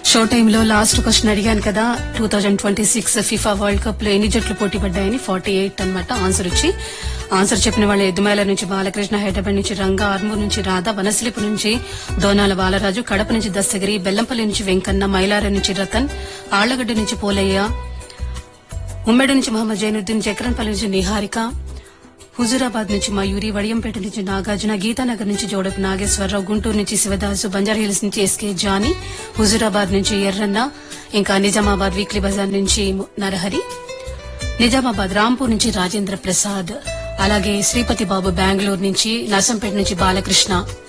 show టైంలో last question అడిగాను కదా two thousand twenty six FIFA World Cup లో ఎన్ని జట్లు పోటీ పడ్డాయని ఫార్టీ ఎయిట్ అనమాట ఆన్సర్ వచ్చి ఆన్సర్ చెప్పిన వాళ్ళు ఎద్దుమేల నుంచి బాలకృష్ణ హైదరాబాద్ నుంచి రంగా ఆర్మూర్ నుంచి రాధా వనస్లిపు నుంచి దోనాల బాలరాజు కడప నుంచి దస్తగిరి బెల్లంపల్లి నుంచి వెంకన్న మైలార నుంచి రతన్ ఆళ్లగడ్డ నుంచి పోలయ్య ఉమ్మడి నుంచి మహమ్మద్ జైనుద్దీన్ చక్రన్పల్లి నుంచి నిహారిక హుజూరాబాద్ నుంచి మయూరి వడియంపేట నుంచి నాగార్జున గీతానగర్ నుంచి జోడపు నాగేశ్వరరావు గుంటూరు నుంచి శివదాసు బంజారాహిల్స్ నుంచి ఎస్కే జానీ హుజూరాబాద్ నుంచి ఎర్రన్న ఇంకా నిజామాబాద్ వీక్లీ బజార్ నుంచి నరహరి నిజామాబాద్ రాంపూర్ నుంచి రాజేంద్ర ప్రసాద్ అలాగే శ్రీపతి బాబు బెంగళూరు నుంచి నర్సంపేట నుంచి బాలకృష్ణ